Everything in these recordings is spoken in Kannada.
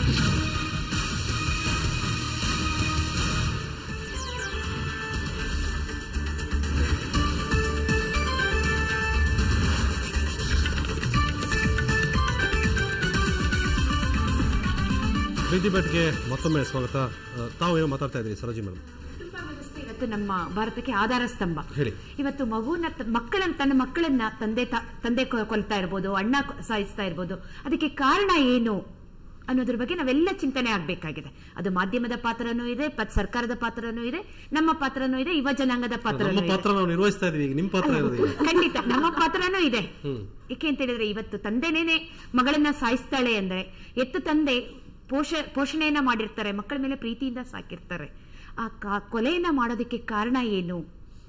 ಪ್ರೀತಿ ಬೆಟ್ಗೆ ಮತ್ತೊಮ್ಮೆ ಸ್ವಾಗತ ಆ, ತಾವು ಏನೋ ಮಾತಾಡ್ತಾ ಇದ್ದೀರಿ ಸರೋಜಿ ಮೇಡಮ್ ಕುಟುಂಬ ವ್ಯವಸ್ಥೆ ಇವತ್ತು ನಮ್ಮ ಭಾರತಕ್ಕೆ ಆಧಾರ ಸ್ತಂಭ ಹೇಳಿ. ಇವತ್ತು ಮಗುನ ತ- ಮಕ್ಕಳನ್ನ ತನ್ನ ಮಕ್ಕಳನ್ನ ತಂದೆ ತ- ತಂದೆ ಕೊ- ಕೊಲ್ತಾ ಇರ್ಬೋದು ಅಣ್ಣ ಕೊ- ಸಾಯಿಸ್ತಾ ಇರ್ಬೋದು ಅದಕ್ಕೆ ಕಾರಣ ಏನು ಅನ್ನೋದ್ರ ಬಗ್ಗೆ ನಾವೆಲ್ಲ ಚಿಂತನೆ ಆಗ್ಬೇಕಾಗಿದೆ ಅದು ಮಾಧ್ಯಮದ ಪಾತ್ರನೂ ಇದೆ ಪ- ಸರ್ಕಾರದ ಪಾತ್ರನೂ ಇದೆ ನಮ್ಮ ಪಾತ್ರನೂ ಇದೆ ಯುವ ಜನಾಂಗದ ನಮ್ಮ ಪಾತ್ರನೂ ಇದೆ ಪಾತ್ರ ನಾವು ನಿರ್ವಹಿಸ್ತಾ ಇದೀವಿ ಈಗ ನಿಮ್ಮ ಪಾತ್ರ ಇರೋದು ಈಗ ಖಂಡಿತ ನಮ್ಮ ಪಾತ್ರನೂ ಇದೆ ಏಕೆ ಅಂತ ಹೇಳಿದ್ರೆ ಇವತ್ತು ತಂದೆನೇನೆ ಮಗಳನ್ನ ಸಾಯಿಸ್ತಾಳೆ ಅಂದ್ರೆ ಎತ್ತು ತಂದೆ ಪೋಷ ಪೋಷಣೆಯನ್ನ ಮಾಡಿರ್ತಾರೆ ಮಕ್ಕಳ ಮೇಲೆ ಪ್ರೀತಿಯಿಂದ ಸಾಕಿರ್ತಾರೆ ಆ ಕಾ- ಕೊಲೆಯನ್ನ ಮಾಡೋದಕ್ಕೆ ಕಾರಣ ಏನು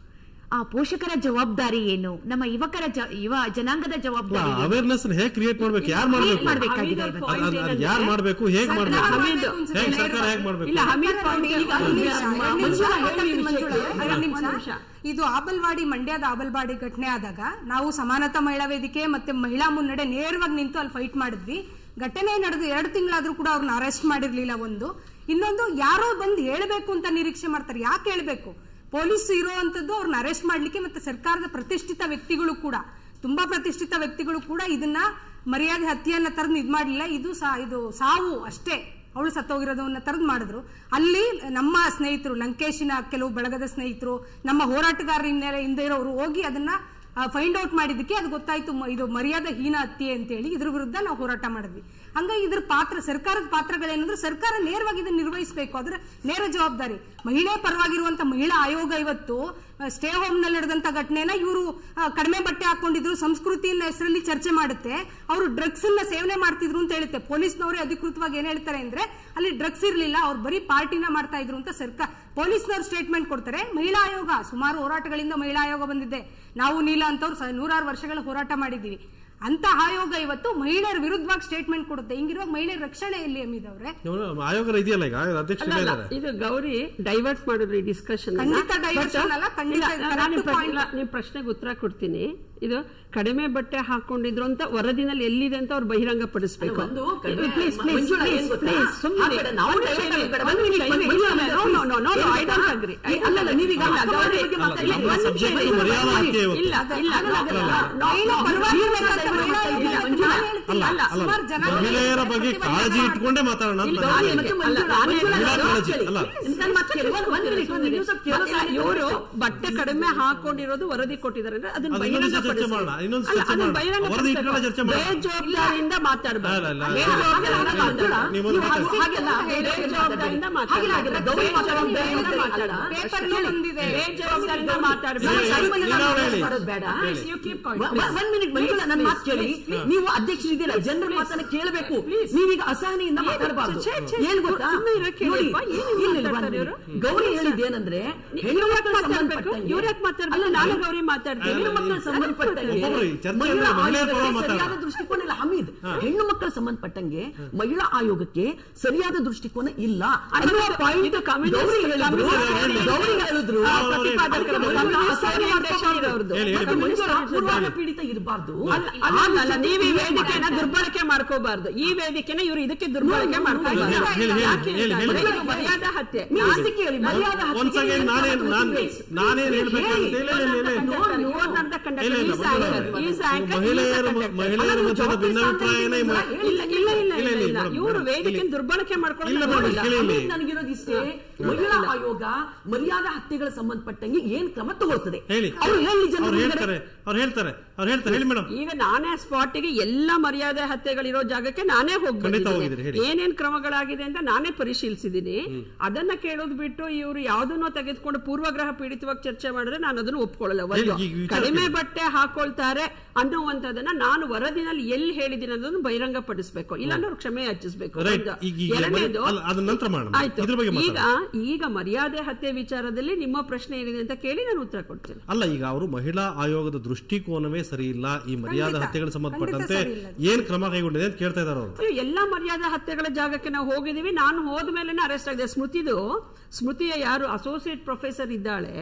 ಆ ಪೋಷಕರ ಜವಾಬ್ದಾರಿ ಏನು ನಮ್ಮ ಯುವಕರ ಜ- ಯುವ ಜನಾಂಗದ ಜವಾಬ್ದಾರಿ ಏನು? ಅವೇರ್ನೆಸ್ ಹೇಗೆ ಕ್ರಿಯೇಟ್ ಮಾಡ್ಬೇಕು ಯಾರು Create ಮಾಡ್ಬೇಕು ಮಾಡ್ಬೇಕಾಗಿದೆ ಇವತ್ತು. ಯಾರು ಮಾಡ್ಬೇಕು ಹೇಗ್ ಮಾಡ್ಬೇಕು ಹಮೀದ್ ಹೇಗ್ ಸರ್ಕಾರ ಹೇಗ್ ಮಾಡ್ಬೇಕು ಇಲ್ಲ ಹಮೀದ್ ಪಾಯಿಂಟ್ ಈಗ ಮಂಜುಳಾ ಹೇಳಿ ವಿಷಯಕ್ಕೆ ಎರಡು ಒಂದು ನಿಮಿಷ. ನಿಮಿಷ ಇದು ಆಬಲ್ವಾಡಿ ಮಂಡ್ಯದ ಆಬಲ್ವಾಡಿ ಘಟನೆ ಆದಾಗ ನಾವು ಸಮಾನತಾ ಮಹಿಳಾ ವೇದಿಕೆ ಮತ್ತೆ ಮಹಿಳಾ ಮುನ್ನಡೆ ನೇರವಾಗಿ ನಿಂತು ಅಲ್ಲಿ ಫೈಟ್ ಮಾಡಿದ್ವಿ ಘಟನೆ ನಡೆದು ಎರಡು ತಿಂಗಳಾದ್ರೂ ಕೂಡ ಅವ್ರನ್ನ ಅರೆಸ್ಟ್ ಮಾಡಿರ್ಲಿಲ್ಲ ಒಂದು ಇನ್ನೊಂದು ಯಾರೋ ಬಂದು ಹೇಳಬೇಕು ಅಂತ ನಿರೀಕ್ಷೆ ಮಾಡ್ತಾರೆ ಯಾಕೆ ಹೇಳಬೇಕು ಪೊಲೀಸ್ ಇರುವಂತದ್ದು ಅವ್ರನ್ನ ಅರೆಸ್ಟ್ ಮಾಡ್ಲಿಕ್ಕೆ ಮತ್ತೆ ಸರ್ಕಾರದ ಪ್ರತಿಷ್ಠಿತ ವ್ಯಕ್ತಿಗಳು ಕೂಡ ತುಂಬಾ ಪ್ರತಿಷ್ಠಿತ ವ್ಯಕ್ತಿಗಳು ಕೂಡ ಇದನ್ನ ಮರ್ಯಾದೆ ಹತ್ಯೆಯನ್ನ ತರದ್ ಇದ್ ಮಾಡ್ಲಿಲ್ಲ ಇದು ಸಾ- ಇದು ಸಾವು ಅಷ್ಟೇ ಅವಳು ಸತ್ತೋಗಿರೋದನ್ನ ತರದ್ ಮಾಡಿದ್ರು ಅಲ್ಲಿ ನಮ್ಮ ಸ್ನೇಹಿತರು ಲಂಕೇಶಿನ ಕೆಲವು ಬಳಗದ ಸ್ನೇಹಿತರು ನಮ್ಮ ಹೋರಾಟಗಾರರ ಹಿಂದೆ ಇರೋರು ಹೋಗಿ ಅದನ್ನ ಫೈಂಡ್ ಔಟ್ ಮಾಡಿದ್ದಕ್ಕೆ ಅದು ಗೊತ್ತಾಯ್ತು ಮ- ಇದು ಮರ್ಯಾದೆ ಹೀನ ಹತ್ಯೆ ಅಂತ ಹೇಳಿ ಇದ್ರ ವಿರುದ್ಧ ನಾವು ಹೋರಾಟ ಮಾಡಿದ್ವಿ ಹಂಗಾಗಿ ಇದ್ರ ಪಾತ್ರ ಸರ್ಕಾರದ ಪಾತ್ರಗಳೇನಂದ್ರೆ ಸರ್ಕಾರ ನೇರವಾಗಿ ಇದನ್ನ ನಿರ್ವಹಿಸಬೇಕು ಅದರ ನೇರ ಜವಾಬ್ದಾರಿ ಮಹಿಳೆ ಪರವಾಗಿರುವಂತ ಮಹಿಳಾ ಆಯೋಗ ಇವತ್ತು ಸ್ಟೇ ಹೋಮ್ ನಲ್ಲಿ ನಡೆದಂತ ಘಟನೆನ ಇವರು ಕಡಿಮೆ ಬಟ್ಟೆ ಹಾಕೊಂಡಿದ್ರು ಸಂಸ್ಕೃತಿಯ ಹೆಸರಲ್ಲಿ ಚರ್ಚೆ ಮಾಡುತ್ತೆ ಅವರು ಡ್ರಗ್ಸ್ ಅನ್ನ ಸೇವನೆ ಮಾಡ್ತಿದ್ರು ಅಂತ ಹೇಳುತ್ತೆ ಪೊಲೀಸ್ನವರೇ ಅಧಿಕೃತವಾಗಿ ಏನ್ ಹೇಳ್ತಾರೆ ಅಂದ್ರೆ ಅಲ್ಲಿ ಡ್ರಗ್ಸ್ ಇರ್ಲಿಲ್ಲ ಅವ್ರು ಬರೀ ಪಾರ್ಟಿನ ಮಾಡ್ತಾ ಇದ್ರು ಅಂತ ಸರ್ಕಾರ ಪೊಲೀಸ್ನವ್ರು ಸ್ಟೇಟ್ಮೆಂಟ್ ಕೊಡ್ತಾರೆ ಮಹಿಳಾ ಆಯೋಗ ಸುಮಾರು ಹೋರಾಟಗಳಿಂದ ಮಹಿಳಾ ಆಯೋಗ ಬಂದಿದೆ ನಾವು ನೀಲ ಅಂತವ್ರು ಸ- ನೂರಾರು ವರ್ಷಗಳ ಹೋರಾಟ ಮಾಡಿದ್ದೀವಿ ಅಂತ ಆಯೋಗ ಇವತ್ತು ಮಹಿಳೆಯರ ವಿರುದ್ಧವಾಗಿ ಸ್ಟೇಟ್ಮೆಂಟ್ ಕೊಡುತ್ತೆ ಹಿಂಗಿರುವಾಗ ಮಹಿಳೆಯರ ರಕ್ಷಣೆ ಎಲ್ಲಿ ಅಮಿತ್ ಅವರೇ ಇವ್ರು ಆಯೋಗರ ಇದೆಯಲ್ಲ ಈಗ ಆಯೋಗದ ಅಧ್ಯಕ್ಷರೇ ಅಲ್ಲ, ಇದ್ದಾರೆ ಇದು ಗೌರಿ ಡೈವರ್ಟ್ ಮಾಡಿದ್ರು ಈ ಡಿಸ್ಕಷನ್ ಖಂಡಿತ diversion ಅಲ್ಲ, ಖಂಡಿತ correct point. ನಿಮ್ ಪ್ರಶ್ನೆಗೆ ಉತ್ತರ ಕೊಡ್ತೀನಿ ಇದು ಕಡಿಮೆ ಬಟ್ಟೆ ಹಾಕೊಂಡಿದ್ರು ಅಂತ ವರದಿನಲ್ಲಿ ಎಲ್ಲಿದೆ ಅಂತ ಅವ್ರು ಬಹಿರಂಗ ಪಡಿಸ್ಬೇಕು ಒಂದು ಕಡಿಮೆ Please, please, ಮಂಜುಳಾ please, ಏನ್ ಗೊತ್ತಾ? please, ಸುಮ್ನೆ ಆ ಕಡೆ ನಾವು ಒಂದು divert ನಿಮಿಷ, ಆಗ್ಬೇಡ. ಒಂದು ನಿಮಿಷ, Manjula, Manjula, no, no, no, no, ಏನ್ I don't ಗೊತ್ತಾ? agree. ಈ- ಅಲ್ಲಲ್ಲ, ನೀವೀಗ ಅಲ್ಲ, ಅಕ್ಕನ ಗೌರಿ, ಬಗ್ಗೆ ಮಾತಾಡಿ. ಇಲ್ಲ, ನಮ್ಮ ಒಂದು ನಿಮಿಷ, subject ಇಲ್ಲ, ಮರ್ಯಾದಾ ಹತ್ಯೆ ಇವತ್ತು. ಇಲ್ಲ, ಇಲ್ಲ, ಅಲ್ಲ, ಇಲ್ಲ, ಅಲ್ಲ, no, ಮಹಿಳೆ no, ಪರವಾಗಿ ನೀವು ಇರುವಂತ ಮಾತಾಡಿ, ಮಹಿಳಾ ಇಲ್ಲ, ಇದ್ದಾರೆ. ಮಂಜುಳಾ, ನಾನು ಹೇಳ್ತೀನಿ, ಅಲ್ಲ ಅಲ್ಲ, ಸುಮಾರು ಜನ ಮಹಿಳೆಯರ ಬಗ್ಗೆ ಪ್ರತಿಭಟನೆ ಕಾಳಜಿ ಮಾಡಿ- ಇಟ್ಕೊಂಡೇ ಮಾತಾಡೋಣ ಅಂತ ಇಲ್ಲ, ನಾನು ನಾನು ಹೇಳ್ತೀನಿ. ಮತ್ತೆ ಮಂಜುಳಾ, ಅಲ್ಲ, ನಾನು ಮಂಜುಳಾ, ಹೇಳೋದು ಮಹಿಳಾ ಕಾಳಜಿ, ಕೇಳಿ. ಅಲ್ಲ. ನನ್ನ ಮಾತು ಕೇಳಿ. ಒಂದ್- ಒಂದ್ minute, ಒಂದ್ ನಿಮಿಷ ಕೇಳೋ ಸಾಧ್ಯ ಇವರು ಇಲ್ಲ. ಬಟ್ಟೆ ಕಡಿಮೆ ಹಾಕೊಂಡಿರೋದು ವರದಿ ಕೊಟ್ಟಿದ್ದಾರೆ ಅಂದ್ರೆ ಅದನ್ನ ಅದು ಇನ್ನೊಂದು ಬಹಿರಂಗ ಚರ್ಚೆ ಮಾಡೋಣ, ಇನ್ನೊಂದು ಅಲ್ಲ, ಚರ್ಚೆ ಅದನ್ನ ಮಾಡೋಣ. ಬಹಿರಂಗ ವರದಿ ಇಟ್ಕೊಳ್ಳೋ ಚರ್ಚೆ ಮಾಡೋಣ. ಬೇಜವಾಬ್ದಾರಿಯಿಂದ ಮಾತಾಡಬಾರ್ದು ಅಲ್ಲ, ಅಲ್ಲ, ಅಲ್ಲ. ಬೇಜವಾಬ್ದಾರಿಯಿಂದ ನೀವು ಮಾತಾಡ- ನೀವು ಒಂದು ಮಾತಾಡಿ. ಹಾಗೆಲ್ಲ ಬೇಜವಾಬ್ದಾರಿಯಿಂದ ಹಾಗೆಲ್ಲ ಹಾಗೆಲ್ಲ ಗೌರಿ ಮಾತಾಡೋದು ಬೇಡ ಅಂತ ಮಾತಾಡ ಇಲ್ಲ. ಪೇಪರ್ನೂ ಬಂದಿದೆ. ಬೇಜವಾಬ್ದಾರಿಯಿಂದ ಮಾತಾಡಬೇಡ ಹೇಳಿ, ಸೈಮನ್ ನೀನು ಅನ್ನ ಹೇಳಿ. ಮಾಡೋದು ಬೇಡ ಹೇಳಿ. You keep quiet, ಒ- please. ಒಂದ್ ಮಿನಿಟ್ ಮಂಜುಳಾ ನನ್ನ ಮಾತು ಕೇಳಿ ನೀವು ಅಧ್ಯಕ್ಷರಿದ್ದೀರಾ ಜನರ ಮಾತನ್ನ ಕೇಳಬೇಕು ನೀವೀಗ ಅಸಹನೆಯಿಂದ ಮಾತಾಡಬಾರ್ದು ಛೇ, ಛೇ, ಏನ್ ಗೊತ್ತಾ ಸುಮ್ನೆ ಇರೋ ಕೇಳಪ್ಪ, ನೋಡಿ, ಏನ್ ಇಲ್ಲ, ಇಲ್ಲ, ಮಾತಾಡ್ತಾರೆ ಒಂದ್ ಇವ್ರು? minute. ಗೌರಿ ಹೇಳಿದ್ದೇನಂದ್ರೆ ಹೆಣ್ಣು ಮಕ್ಕಳ ಸಂಬಂಧಪಟ್ಟಂಗೆ ಇವ್ರು ಯಾಕೆ ಮಾತಾಡ್ಬೇಕು ನಾನು ಗೌರಿ ಮಾತಾಡ್ತೀನಿ ಹೆಣ್ಣು ಮಕ್ಕಳ ಸಂಬಂಧಪಟ್ಟಂಗೆ ಒಬ್ಬೊಬ್ರು ಈ ಚರ್ಚೆ ಮಹಿಳಾ ಮಹಿಳೆಯರ ಪರ ಆಯೋಗಕ್ಕೆ ಮಾತಾಡೋಣ. ಸರಿಯಾದ ದೃಷ್ಟಿಕೋನ ಇಲ್ಲ ಹಮೀದ್ ಹೆಣ್ಣು ಮಕ್ಕಳ ಸಂಬಂಧಪಟ್ಟಂಗೆ ಮಹಿಳಾ ಆಯೋಗಕ್ಕೆ ಸರಿಯಾದ ದೃಷ್ಟಿಕೋನ ಇಲ್ಲ ಅನ್ನುವ ಪಾಯಿಂಟ್ ಇದು communist- ಗೌರಿ ಹೇಳಿದ್ರು communist ಗೌರಿ ಹೇಳಿದ್ರು ಆ, ಪ್ರತಿಪಾದಕರ ಅದಕ್ಕೆ ಬಗ್ಗೆ. ಮಂಜುಳಾ ಅಸಹನೆ ದೇಶ ಇರೋರ್ದು. ಹೇಳಿ, ಹೇಳಿ. ಮತ್ತೆ ಮಂಜುಳಾ ಪೂರ್ವಾಗ್ರಹ ಪೀಡಿತ ಇರಬಾರ್ದು ಅಲ್ಲ ನೀವು ಈ ವೇದಿಕೆನ ದುರ್ಬಳಕೆ ಮಾಡ್ಕೋಬಾರ್ದು ಈ ವೇದಿಕೆನ ಇವರು ಇದಕ್ಕೆ ದುರ್ಬಳಕೆ ಮಾಡ್ಕೋಬಾರ್ದು ಹೇಳಿ, ಹೇಳಿ, ಯಾಕೆ ಹೇಳಿ, ಅಂತ ಹೇಳಿ. ಅಂದ್ರೆ ಇದು ಮರ್ಯಾದಾ ಹತ್ಯೆ ಮಿನಿಸ್ಟ್ರಿ ಕೇಳಿ ಮರ್ಯಾದಾ ಹತ್ಯೆಗೆ ಒಂದ್ ಸೆಕೆಂಡ್ ಏನು ನಾನೇನ್ ಕ್ರಮ ನಾನ್ ತಗೊಳ್ತೀರಿ? ನಾನೇನ್ ಹೇಳ್ಬೇಕಂತ ಇಲ್ಲ ಇಲ್ಲ ಇಲ್ಲ ಇಲ್ಲ. No, no, not the conductor. ಇಲ್ಲ, ಇಲ್ಲ, He is ಮಂಜುಳಾ anchor. ಅವರೇ. He is anchor. ಮಹಿಳೆಯರ He is a conductor. ಮಹಿಳೆಯರ ಮಧ್ಯದ ಭಿನ್ನಾಭಿಪ್ರಾಯನೇ ಮ- ಇಲ್ಲ ಇಲ್ಲ ಇಲ್ಲ ಇಲ್ಲ, ಇಲ್ಲ ಇಲ್ಲ, ಇಲ್ಲ ಮೇಡಮ್, ಇವರು ಮೇಡಮ್, ವೇದಿಕೆ ಇಲ್ಲಿ- ದುರ್ಬಳಕೆ ಇಲ್ಲ, ಮಾಡ್ಕೊಳ್ಳೋದು ಮೇಡಮ್, ನೋಡಿಲ್ಲ. ಕೇಳಿ ಇಲ್ಲಿ. ಆಮೇಲೆ ನನಗಿರೋದಿಷ್ಟೇ ಮಹಿಳಾ ಆಯೋಗ ಮರ್ಯಾದಾ ಹತ್ಯೆಗಳ ಸಂಬಂಧಪಟ್ಟಂಗೆ ಏನ್ ಕ್ರಮ ತಗೊಳ್ತದೆ ಹೇಳಿ ಅವ್ರು ಹೇಳಿ ಜನ ಅವ್ರು ಮುಂದೆ. ಹೇಳ್ತಾರೆ ಅವ್ರು ಹೇಳ್ತಾರೆ ಅವ್ರು ಹೇಳ್ತಾರೆ ಹೇಳಿ ಮೇಡಮ್ ಈಗ ನಾನೇ ಸ್ಪಾಟಿಗೆ ಎಲ್ಲ ಮರ್ಯಾದೆ ಹತ್ಯೆಗಳಿರೋ ಜಾಗಕ್ಕೆ ನಾನೇ ಖಂಡಿತ ಹೋಗಿದ್ದೀರಿ, ಹೋಗ್ಬಿಟ್ಟಿದ್ದೀನಿ ಹೇಳಿ. ಏನೇನ್ ಕ್ರಮಗಳಾಗಿದೆ ಅಂತ ನಾನೇ ಪರಿಶೀಲಿಸಿದ್ದೀನಿ ಅದನ್ನ ಕೇಳೋದು ಬಿಟ್ಟು ಇವರು ಯಾವ್ದನ್ನೋ ತೆಗೆದುಕೊಂಡು ಪೂರ್ವಗ್ರಹ ಪೀಡಿತವಾಗಿ ಚರ್ಚೆ ಮಾಡಿದ್ರೆ ನಾನು ಅದನ್ನು ಒಪ್ಕೊಳ್ಳಲ್ಲ ಒಂದು ಹೇಳಿ, ಈಗ ವಿಚಾರ ಕಡಿಮೆ ಕೇಳಿ. ಬಟ್ಟೆ ಹಾಕೊಳ್ತಾರೆ ಅನ್ನುವಂಥದ್ದನ್ನ ನಾನು ವರದಿನಲ್ಲಿ ಎಲ್ಲಿ ಹೇಳಿದ್ದೀನಿ ಅನ್ನೋದನ್ನು ಬಹಿರಂಗ ಪಡಿಸಬೇಕು ಇಲ್ಲಾಂದ್ರೆ ಅವ್ರು ಕ್ಷಮೆ ಯಾಚಿಸಬೇಕು Right. ಒಂದು. ಈಗ- ಈಗ ಎರಡನೇದು ಅಲ್ಲ, ಅದನ್ನ ನಂತರ ಮಾಡೋಣ. ಆಯ್ತು ಇದ್ರ ಬಗ್ಗೆ ಈಗ ಈಗ ಮರ್ಯಾದೆ ಹತ್ಯೆ ವಿಚಾರದಲ್ಲಿ ನಿಮ್ಮ ಪ್ರಶ್ನೆ ಏನಿದೆ ಅಂತ ಕೇಳಿ ನಾನು ಉತ್ತರ ಕೊಡ್ತೇನೆ ಅಲ್ಲ ಈಗ ಅವರು ಮಹಿಳಾ ಆಯೋಗದ ದೃಷ್ಟಿಕೋನವೇ ಸರಿ ಇಲ್ಲ ಈ ಮರ್ಯಾದಾ ಖಂಡಿತ. ಹತ್ಯೆಗಳಿಗೆ ಸಂಬಂಧಪಟ್ಟಂತೆ ಖಂಡಿತ ಸರಿ ಇಲ್ಲ. ಏನ್ ಕ್ರಮ ಕೈಗೊಂಡಿದೆ ಅಂತ ಕೇಳ್ತಾ ಇದಾರೆ ಅವರು ಅಯ್ಯೋ, ಎಲ್ಲಾ ಮರ್ಯಾದಾ ಹತ್ಯೆಗಳ ಜಾಗಕ್ಕೆ ನಾವು ಹೋಗಿದೀವಿ ನಾನು ಹೋದ ಮೇಲೆ ಅರೆಸ್ಟ್ ಆಗಿದೆ ಸ್ಮೃತಿದು ಸ್ಮೃತಿಯ ಯಾರು ಅಸೋಸಿಯೇಟ್ ಪ್ರೊಫೆಸರ್ ಇದ್ದಾಳೆ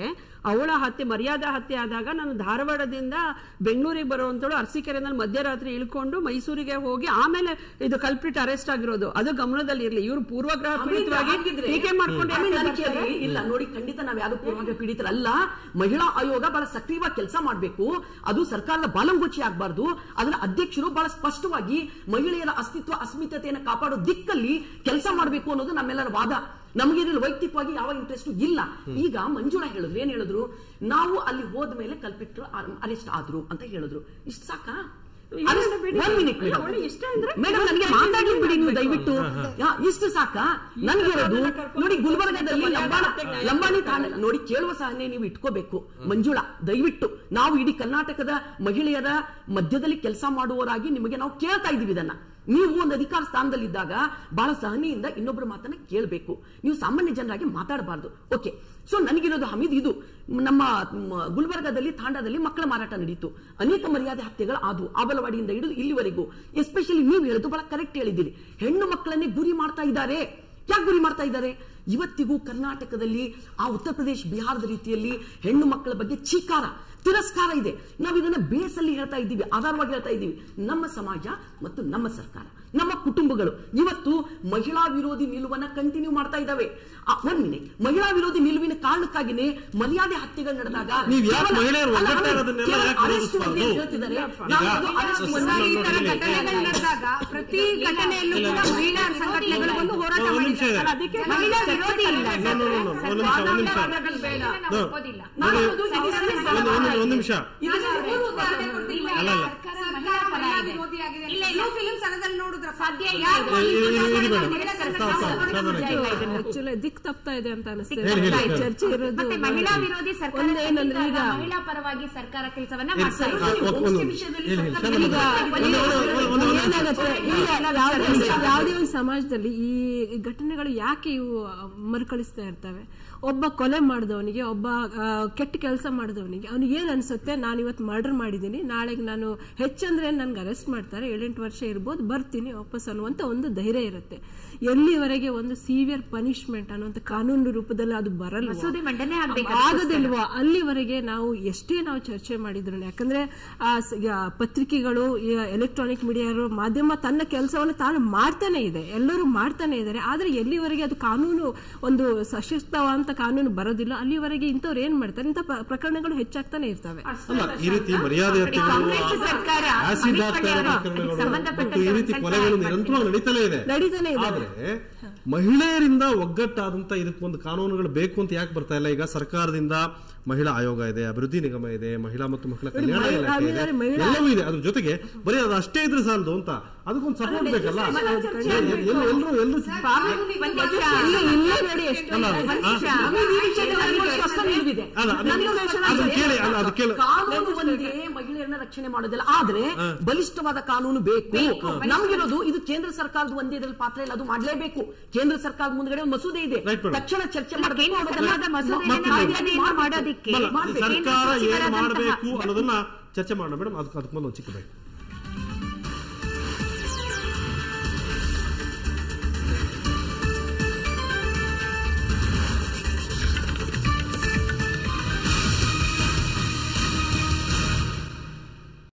ಅವಳ ಹತ್ಯೆ ಮರ್ಯಾದಾ ಹತ್ಯೆ ಆದಾಗ ನಾನು ಧಾರವಾಡದಿಂದ ಬೆಂಗಳೂರಿಗೆ ಬರುವಂತಳು ಅರಸೀಕೆರೆನಲ್ಲಿ ಮಧ್ಯರಾತ್ರಿ ಇಳ್ಕೊಂಡು ಮೈಸೂರಿಗೆ ಹೋಗಿ ಆಮೇಲೆ ಇದು ಕಲ್ಪ್ರಿಟ್ ಅರೆಸ್ಟ್ ಆಗಿರೋದು ಅದು ಗಮನದಲ್ಲಿ ಇರ್ಲಿ ಇವರು ಪೂರ್ವಗ್ರಹ ಪೀಡಿತವಾಗಿ ಹಾಗಿದ್ರೆ- ಟೀಕೆ ಮಾಡ್ಕೊಂಡು ಆಮೇಲೆ ಯಾಕೆ ನನಗೆ ಬರ್ತಾರೆ? ಅದು ಇಲ್ಲ ನೋಡಿ ಖಂಡಿತ ನಾವ್ ಯಾವ್ದು ಪೂರ್ವಾಗ್ರಹ ಪೀಡಿತರಲ್ಲ ಮಹಿಳಾ ಆಯೋಗ ಬಹಳ ಸಕ್ರಿಯವಾಗಿ ಕೆಲಸ ಮಾಡಬೇಕು ಅದು ಸರ್ಕಾರದ ಬಾಲಂಗುಚಿ ಆಗಬಾರ್ದು ಅದರ ಅಧ್ಯಕ್ಷರು ಬಹಳ ಸ್ಪಷ್ಟವಾಗಿ ಮಹಿಳೆಯರ ಅಸ್ತಿತ್ವ ಅಸ್ಮಿತತೆಯನ್ನು ಕಾಪಾಡೋ ದಿಕ್ಕಲ್ಲಿ ಕೆಲಸ ಮಾಡಬೇಕು ಅನ್ನೋದು ನಮ್ಮೆಲ್ಲರ ವಾದ ನಮಗೆ ಇದ್ರಲ್ಲಿ ವೈಯಕ್ತಿಕವಾಗಿ ಯಾವ ಇಂಟ್ರೆಸ್ಟ್ ಇಲ್ಲ ಈಗ ಮಂಜುಳಾ ಹೇಳಿದ್ರು ಏನ್ ಹೇಳಿದ್ರು ನಾವು ಅಲ್ಲಿ ಹೋದ್ಮೇಲೆ ಕಲ್ಪಿಟ್ರು ಅರೆಸ್ಟ್ ಆದ್ರು ಅಂತ ಹೇಳಿದ್ರು ಇಷ್ಟ ಸಾಕಾ ಇದನ್ನ ಬಿಡಿ. ಒಂದ್ ಮಿನಿಟ್ ಅಲ್ಲ, ಅವಳು ಇಷ್ಟ ಅಂದ್ರೆ ಮೇಡಮ್ ನನಗೆ ಮಾತಾಡ್ಲಿ ಬಿಡಿ ನೀವು ದಯವಿಟ್ಟು ಯಾ, ಇಷ್ಟು ಸಾಕಾ ನನ್ಗೆ ಹೇಳೋದು ನೋಡಿ ಗುಲ್ಬರ್ಗದಲ್ಲಿ ಲಂಬಾಣ ಲಂಬಾಣಿ ತಾಂಡ ನೋಡಿ ಕೇಳುವ ಸಹನೆ ನೀವು ಇಟ್ಕೋಬೇಕು ಮಂಜುಳಾ ದಯವಿಟ್ಟು ನಾವು ಇಡೀ ಕರ್ನಾಟಕದ ಮಹಿಳೆಯರ ಮಧ್ಯದಲ್ಲಿ ಕೆಲಸ ಮಾಡುವವರಾಗಿ ನಿಮಗೆ ನಾವು ಕೇಳ್ತಾ ಇದೀವಿ ಇದನ್ನ ನೀವು ಒಂದು ಅಧಿಕಾರ ಸ್ಥಾನದಲ್ಲಿದ್ದಾಗ ಬಹಳ ಸಹನೆಯಿಂದ ಇನ್ನೊಬ್ಬರ ಮಾತನ್ನ ಕೇಳಬೇಕು ನೀವು ಸಾಮಾನ್ಯ ಜನರಾಗಿ ಮಾತಾಡಬಾರ್ದು ಓಕೆ ಸೊ ನನಗಿರೋದು ಹಮೀದ್ ಇದು ನಮ್ಮ ಮ್, ಗುಲ್ಬರ್ಗದಲ್ಲಿ ತಾಂಡದಲ್ಲಿ ಮಕ್ಕಳ ಮಾರಾಟ ನಡೀತು ಅನೇಕ ಮರ್ಯಾದೆ ಹತ್ಯೆಗಳು ಆದವು ಆಬಲವಾಡಿಯಿಂದ ಹಿಡಿದು ಇಲ್ಲಿವರೆಗೂ ಎಸ್ಪೆಷಲಿ ನೀವು ಹೇಳಿದ್ದು ಬಹಳ ಕರೆಕ್ಟ್ ಹೇಳಿದ್ದೀರಿ ಹೆಣ್ಣು ಮಕ್ಕಳನ್ನೇ ಗುರಿ ಮಾಡ್ತಾ ಇದ್ದಾರೆ ಯಾಕೆ ಗುರಿ ಮಾಡ್ತಾ ಇದ್ದಾರೆ ಇವತ್ತಿಗೂ ಕರ್ನಾಟಕದಲ್ಲಿ ಆ ಉತ್ತರ ಪ್ರದೇಶ ಬಿಹಾರದ ರೀತಿಯಲ್ಲಿ ಹೆಣ್ಣು ಮಕ್ಕಳ ಬಗ್ಗೆ ಚೀಕಾರ ತಿರಸ್ಕಾರ ಇದೆ ನಾವು ಇದನ್ನ ಬೇಸಲ್ಲಿ ಹೇಳ್ತಾ ಇದ್ದೀವಿ ಆಧಾರವಾಗಿ ಹೇಳ್ತಾ ಇದ್ದೀವಿ ನಮ್ಮ ಸಮಾಜ ಮತ್ತು ನಮ್ಮ ಸರ್ಕಾರ ನಮ್ಮ ಕುಟುಂಬಗಳು ಇವತ್ತು ಮಹಿಳಾ ವಿರೋಧಿ ನಿಲುವನ್ನ ಕಂಟಿನ್ಯೂ ಮಾಡ್ತಾ ಇದ್ದಾವೆ ಆ, ಒಂದ್ ಮಿನಿಟ್ ಮಹಿಳಾ ವಿರೋಧಿ ನಿಲುವಿನ ಕಾರಣಕ್ಕಾಗಿನೇ ಮರ್ಯಾದೆ ಹತ್ಯೆಗಳು ನಡೆದಾಗ ನೀವ್ ಯಾಕೆ ಕೇವಲ- ಮಹಿಳೆಯರು ಅಲ್ಲ, ಒಗ್ಗಟ್ಟಾಗಿ ಅಲ್ಲ, ಅದನ್ನೆಲ್ಲ ಕೇವಲ ಯಾಕೆ arrest ಒಂದೇ ವಿರೋಧಿಸ್ಬಾರ್ದು? ಹೇಳ್ತಿದ್ದಾರೆ. ಈಗ ನಾವು ಅದು arrest ಸರ್, ಒಂದೇ ಈ ತರ ನೋಡಿ, ಘಟನೆಗಳು ನಡೆದಾಗ ಪ್ರತಿ ಘಟನೆಯಲ್ಲೂ ಕೂಡ ಮಹಿಳಾ ಸಂಘಟನೆಗಳು ಬಂದು ಹೋರಾಟ ಒಂದ್ ನಿಮಿಷ ಮಾಡಿದ್ದಾರೆ ಇದೆ. ಅದಕ್ಕೆ ಮಹಿಳಾ ವಿರೋಧಿ ಇಲ್ಲ No, no, no, no, ಒಂದ್ ನಿಮಿಷ, ಒಂದ್ ನಿಮಿಷ. ನಾವು No. ಒಪ್ಪೋದಿಲ್ಲ ನಾನು ನೋಡಿ, ಅದು ಇದರಲ್ಲಿ ಒಂದು ಒಂದು ಒಂದು ನಿಮಿಷ ಇದರಲ್ಲಿ ಮೂರು ಉದಾಹರಣೆ ಕೊಡ್ತೀನಿ. ಅಲ್ಲ, ಅಲ್ಲ. ಸರ್ಕಾರ ಮಹಿಳಾ ವಿರೋಧಿಯಾಗಿದೆ. ನೀವು ಫಿಲ್ಮ್ ಸನದಲ್ಲಿ ನೋಡಿದ್ರ ಸಾಧ್ಯ ಇಲ್ಲ. ಯಾರು ಇ- ಇ- ಇರಿ ಮಹಿಳಾ ಮೇಡಮ್. ಮಹಿಳಾ ಸಾಕು, ಸಾಕು, ಸಂಘಟನೆ ಸಾಕು, ಸಾಕು. ಆಕ್ಚುಲಿ ದಿಕ್ ತಪ್ತಾ ಇದೆ ಅಂತ ಅನಿಸ್ತದೆ ಹೇಳಿ, ಹೇಳಿ, ಈ ಹೇಳಿ. ಚರ್ಚೆ ಇರೋದು ಮತ್ತೆ ಮಹಿಳಾ ವಿರೋಧಿ ಸರ್ಕಾರ ಒಂದೇನಂದ್ರೆ ಈಗ ಕಟ್ಟಿದಾಗ ಮಹಿಳಾ ಪರವಾಗಿ ಸರ್ಕಾರ ಕೆಲಸವನ್ನ ಇರಿ, ಮಾಡ್ತಾ ಇದೆ ಆ, ಒಂದು- ಒಂದು- ವಿಷಯದಲ್ಲಿ ಹೇಳಿ, ಹೇಳಿ. ಸರ್ಕಾರ ಒಂದು- ಈಗ ಒಂದು- ಒಂದು- ಒಂದು- ಒಂದು- ಏನಾಗುತ್ತೆ ಈಗ ಯಾವುದೇ ಯಾವುದೇ ಒಂದು ಸಮಾಜದಲ್ಲಿ ಈ ಘಟನೆಗಳು ಯಾಕೆ ಇವು ಮರುಕಳಿಸ್ತಾ ಇರ್ತವೆ ಒಬ್ಬ ಕೊಲೆ ಮಾಡಿದವನಿಗೆ ಒಬ್ಬ ಆ, ಕೆಟ್ಟ ಕೆಲಸ ಮಾಡಿದವನಿಗೆ ಅವನಿಗೆ ಏನ್ ಅನ್ಸುತ್ತೆ ನಾನು ಇವತ್ತು ಮರ್ಡರ್ ಮಾಡಿದ್ದೀನಿ ನಾಳೆಗೆ ನಾನು ಹೆಚ್ಚಂದ್ರೆ ನನ್ಗೆ ಅರೆಸ್ಟ್ ಮಾಡ್ತಾರೆ ಏಳೆಂಟು ವರ್ಷ ಇರ್ಬೋದು ಬರ್ತೀನಿ ವಾಪಸ್ ಅನ್ನುವಂತ ಒಂದು ಧೈರ್ಯ ಇರುತ್ತೆ ಎಲ್ಲಿವರೆಗೆ ಒಂದು ಸೀವಿಯರ್ ಪನಿಷ್ಮೆಂಟ್ ಅನ್ನುವಂಥ ಕಾನೂನು ರೂಪದಲ್ಲಿ ಅದು ಬರಲ್ಲ ಮಸೂದೆ ಮಂಡನೆ ಆಗ್ಬೇಕು ಆಗೋದಿಲ್ವೋ ಅಲ್ಲಿವರೆಗೆ ನಾವು ಎಷ್ಟೇ ನಾವು ಚರ್ಚೆ ಮಾಡಿದ್ರು ಯಾಕಂದ್ರೆ ಆ ಸ- ಈಗ ಪತ್ರಿಕೆಗಳು ಎಲೆಕ್ಟ್ರಾನಿಕ್ ಮೀಡಿಯಾ ಮಾಧ್ಯಮ ತನ್ನ ಕೆಲಸವನ್ನು ತಾನು ಮಾಡ್ತಾನೆ ಇದೆ ಎಲ್ಲರೂ ಮಾಡ್ತಾನೆ ಇದ್ದಾರೆ ಆದ್ರೆ ಎಲ್ಲಿವರೆಗೆ ಅದು ಕಾನೂನು ಒಂದು ಸಶಕ್ತವಾದಂತ ಕಾನೂನು ಬರೋದಿಲ್ಲ ಅಲ್ಲಿವರೆಗೆ ಇಂಥವ್ರು ಏನ್ ಮಾಡ್ತಾರೆ ಇಂಥ ಪ್ರ- ಪ್ರಕರಣಗಳು ಹೆಚ್ಚಾಗ್ತಾನೆ ಇರ್ತವೆ ಅಲ್ಲ ಈ ರೀತಿ ಮರ್ಯಾದೆ ಹತ್ಯೆಗಳು ಕಾಂಗ್ರೆಸ್ ಸರ್ಕಾರ ಆಸಿಡ್ ಹಾಕ್ತಾ ಇರೋ ಪ್ರಕರಣಗಳು ಮತ್ತು ಈ ರೀತಿ ಕೊಲೆಗಳು ನಿರಂತರವಾಗಿ ನಡೀತಲೇ ಇದೆ ನಡೀತಾನೆ ಇದೆ ಆದ್ರೆ ಮಹಿಳೆಯರಿಂದ ಒಗ್ಗಟ್ಟಾದಂತ ಇದಕ್ಕೊಂದು ಕಾನೂನುಗಳು ಬೇಕು ಅಂತ ಯಾಕೆ ಬರ್ತಾ ಇಲ್ಲ ಈಗ ಸರ್ಕಾರದಿಂದ ಮಹಿಳಾ ಆಯೋಗ ಇದೆ ಅಭಿವೃದ್ಧಿ ನಿಗಮ ಇದೆ ಮಹಿಳಾ ಮತ್ತು ಮಕ್ಕಳ ಕಲ್ಯಾಣ ಮಹಿಳಾ- ಇಲಾಖೆ ಇದೆ ಮಹಿಳಾ- ಮಹಿಳಾ- ಎಲ್ಲವೂ ಇದೆ ಅದ್ರ ಜೊತೆಗೆ ಬರೀ ಅದು ಅಷ್ಟೇ ಇದ್ರೆ ಸಾಲದು ಅಂತ ಅದಕ್ಕೊಂದು ಸಪೋರ್ಟ್ ಬೇಕಲ್ಲ ಎಲ್ಲರೂ ಎಲ್ಲರೂ ಒಂದ್ ನಿಮಿಷ. ಇಲ್ಲಿ ಇಲ್ಲೇ ನೋಡಿ ಎಷ್ಟು ಅಲ್ಲ, ಒಂದ್ ಆ- ನಿಮಿಷ. ಈ ವಿಷಯದಲ್ಲಿ ನನಗೊಂದು ಸ್ಪಷ್ಟ ನಿಲುವಿದೆ. ಅಲ್ಲ, ಅದು- ನನ್ನ ವಿಷಯ ಅದನ್ನ ಕೇಳಿ, ಅಲ್ಲ, ಅದು ಕೇಳು. ಕಾನೂನು ಒಂದೇ ಮಹಿಳೆಯರನ್ನ ರಕ್ಷಣೆ ಮಾಡೋದಿಲ್ಲ ಆದ್ರೆ ಬಲಿಷ್ಠವಾದ ಕಾನೂನು ಬೇಕು ನಮ್ಗಿರೋದು ಇದು ಕೇಂದ್ರ ಸರ್ಕಾರದ ಒಂದೇ ಇದರಲ್ಲಿ ಪಾತ್ರ ಇಲ್ಲ ಅದು ಮಾಡ್ಲೇಬೇಕು ಕೇಂದ್ರ ಸರ್ಕಾರದ ಮುಂದ್ಗಡೆ ಒಂದು ಮಸೂದೆ ಇದೆ Right, madam. ತಕ್ಷಣ ಚರ್ಚೆ ಮಾಡಬೇಕು ಕೇಂದ್ರ ಅದನ್ನ ಸರ್ಕಾರದ ಮಸೂದೆಯನ್ನ ಮತ್ತೆ ಕಾಯ್ದೆಯನ್ನು ಮಾಡೋದಕ್ಕೆ ಅಲ್ಲ, ಕೇಂದ್ರ ಸರ್ಕಾರ ಏನ್ ಸಚಿವರಾದಂತಹ- ಮಾಡಬೇಕು ಅನ್ನೋದನ್ನ ಚರ್ಚೆ ಮಾಡೋಣ ಮೇಡಮ್ ಅದಕ್ಕೆ ಅದಕ್ಕೆ ಮೊದಲು ಒಂದು ಚಿಕ್ಕ ಬೇಕು